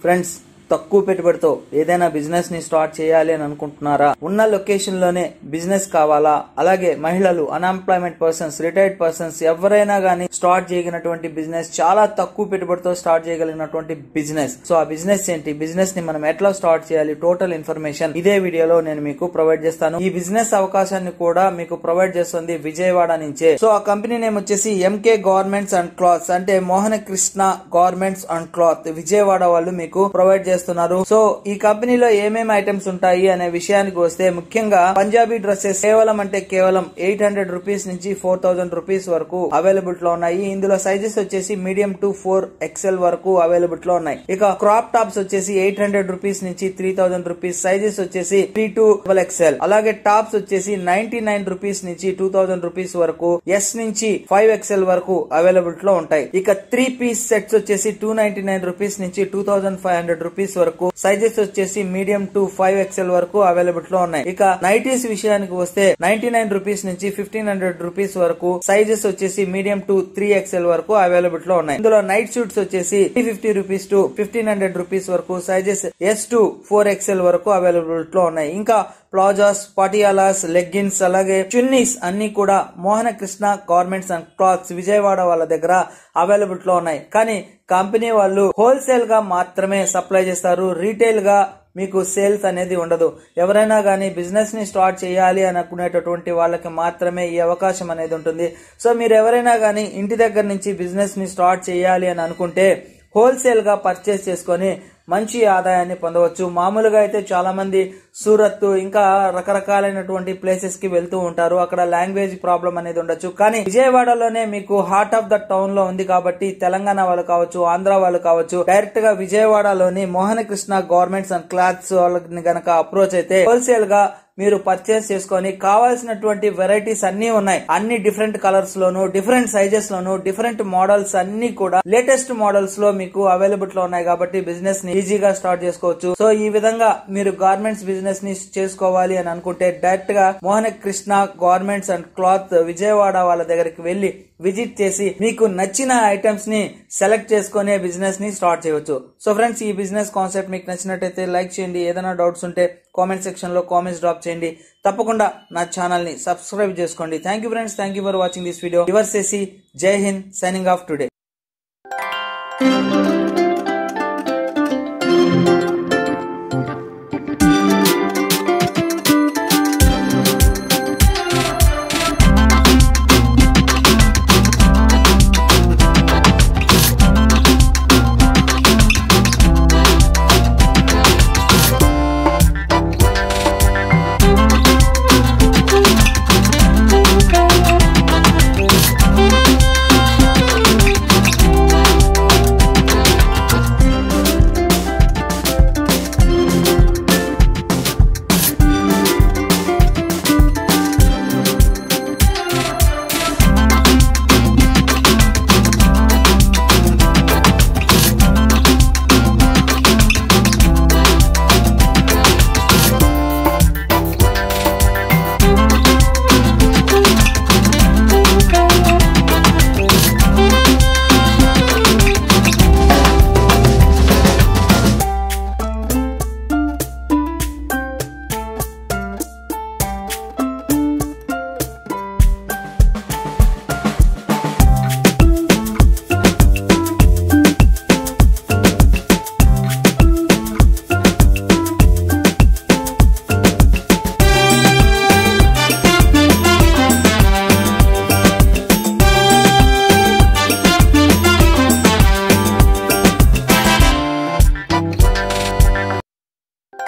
Friends తక్కువ పెట్టుబడితో ఏదైనా బిజినెస్ ని స్టార్ట్ చేయాలి అని అనుకుంటున్నారా ఉన్న లొకేషన్ లోనే బిజినెస్ కావాలా అలాగే మహిళలు అన్ఎంప్లాయ్మెంట్ పర్సన్స్ రిటైర్డ్ పర్సన్స్ ఎవరైనా గానీ స్టార్ట్ చేయగలిగినటువంటి బిజినెస్ చాలా తక్కువ పెట్టుబడితో స్టార్ట్ చేయగలిగినటువంటి బిజినెస్ సో ఆ బిజినెస్ ఏంటి బిజినెస్ ని మనం ఎట్లా స్టార్ట్ చేయాలి టోటల్ ఇన్ఫర్మేషన్ ఇదే వీడియోలో నేను మీకు ప్రొవైడ్ చేస్తాను ఈ బిజినెస్ అవకాశాన్ని కూడా మీకు ప్రొవైడ్ చేస్తుంది విజయవాడ నుంచే సో ఆ కంపెనీ నేమ్ వచ్చేసి ఎంకే గవర్నమెంట్స్ అండ్ క్లాత్స్ అంటే Mohana Krishna garments and cloth Vijayawada వాళ్ళు మీకు ప్రొవైడ్ చేస్తున్నారు సో ఈ కంపెనీలో ఏమేమి ఐటమ్స్ ఉంటాయి అనే విషయానికి వస్తే ముఖ్యంగా పంజాబీ డ్రెస్సెస్ కేవలం అంటే కేవలం ఎయిట్ హండ్రెడ్ రూపీస్ నుంచి ఫోర్ థౌసండ్ రూపీస్ వరకు అవైలబుల్ లో ఉన్నాయి ఇందులో సైజెస్ వచ్చేసి మీడియం టు ఫోర్ ఎక్స్ఎల్ వరకు అవైలబుల్ లో ఉన్నాయి ఇక క్రాప్ టాప్స్ వచ్చేసి ఎయిట్ హండ్రెడ్ రూపీస్ నుంచి త్రీ థౌసండ్ రూపీస్ సైజెస్ వచ్చేసి త్రీ టు డబల్ ఎక్స్ఎల్ అలాగే టాప్స్ వచ్చేసి నైన్టీ నైన్ రూపీస్ నుంచి టూ థౌసండ్ రూపీస్ వరకు ఎస్ నుంచి ఫైవ్ ఎక్స్ఎల్ వరకు అవైలబుల్ లో ఉంటాయి ఇక త్రీ పీస్ సెట్స్ వచ్చేసి టూ నైన్టీ నైన్ రూపీస్ నుంచి two thousand five hundred rupees వరకు సైజెస్ వచ్చేసి మీడియం టు ఫైవ్ ఎక్స్ఎల్ వరకు అవైలబుల్ లో ఉన్నాయి ఇక నైటీస్ విషయానికి వస్తే నైన్టీ నైన్ రూపీస్ నుంచి ఫిఫ్టీన్ హండ్రెడ్ రూపీస్ వరకు సైజెస్ వచ్చేసి మీడియం టు త్రీ ఎక్స్ఎల్ వరకు అవైలబుల్ లో ఉన్నాయి ఇందులో నైట్ షూట్స్ వచ్చేసి three fifty rupees to fifteen hundred rupees వరకు sizes S to four XL వరకు అవైలబుల్ లో ఉన్నాయి ఇంకా ప్లాజాస్ పటియాలాస్ లెగ్గిన్స్ అలాగే చున్నీస్ అన్ని కూడా Mohana Krishna garments and clothes Vijayawada వాళ్ళ దగ్గర అవైలబుల్ లో ఉన్నాయి కానీ కంపెనీ వాళ్ళు హోల్సేల్ గా మాత్రమే సప్లై చేస్తారు రీటైల్ గా మీకు సేల్స్ అనేది ఉండదు ఎవరైనా కానీ బిజినెస్ ని స్టార్ట్ చేయాలి అని అనుకునేటటువంటి వాళ్ళకి మాత్రమే ఈ అవకాశం అనేది ఉంటుంది సో మీరు ఎవరైనా కానీ ఇంటి దగ్గర నుంచి బిజినెస్ ని స్టార్ట్ చేయాలి అని అనుకుంటే హోల్సేల్ గా పర్చేస్ చేసుకొని మంచి ఆదాయాన్ని పొందవచ్చు మామూలుగా అయితే చాలా మంది సూరత్ ఇంకా రకరకాలైనటువంటి ప్లేసెస్ కి వెళ్తూ ఉంటారు అక్కడ లాంగ్వేజ్ ప్రాబ్లం అనేది ఉండొచ్చు కానీ విజయవాడలోనే మీకు హార్ట్ ఆఫ్ ద టౌన్ లో ఉంది కాబట్టి తెలంగాణ వాళ్ళు కావచ్చు ఆంధ్ర వాళ్ళు కావచ్చు డైరెక్ట్ గా విజయవాడలోని Mohana Krishna garments and clothes వాళ్ళని గనక అప్రోచ్ అయితే హోల్సేల్ గా మీరు పర్చేస్ చేసుకొని కావాల్సినటువంటి వెరైటీస్ అన్ని ఉన్నాయి అన్ని డిఫరెంట్ కలర్స్ లోను డిఫరెంట్ సైజెస్ లోను డిఫరెంట్ మోడల్స్ అన్ని కూడా లేటెస్ట్ మోడల్స్ లో మీకు అవైలబుల్ లో ఉన్నాయి కాబట్టి బిజినెస్ ని ఈజీగా స్టార్ట్ చేసుకోవచ్చు సో ఈ విధంగా మీరు గార్మెంట్స్ బిజినెస్ ని చేసుకోవాలి అని అనుకుంటే డైరెక్ట్ గా Mohana Krishna garments and cloth Vijayawada వాళ్ళ దగ్గరికి వెళ్లి విజిట్ చేసి మీకు నచ్చిన ఐటమ్స్ ని సెలెక్ట్ చేసుకునే బిజినెస్ ని స్టార్ట్ చేయవచ్చు సో ఫ్రెండ్స్ ఈ బిజినెస్ కాన్సెప్ట్ మీకు నచ్చినట్టయితే లైక్ చేయండి ఏదైనా డౌట్స్ ఉంటే కామెంట్ సెక్షన్ లో కామెంట్స్ డ్రాప్ చేయండి తప్పకుండా నా ఛానల్ ని సబ్స్క్రైబ్ చేసుకోండి thank you friends thank you for watching this video రివర్స్ చేసి Jai Hind signing off today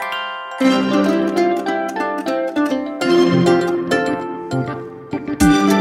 Thank you.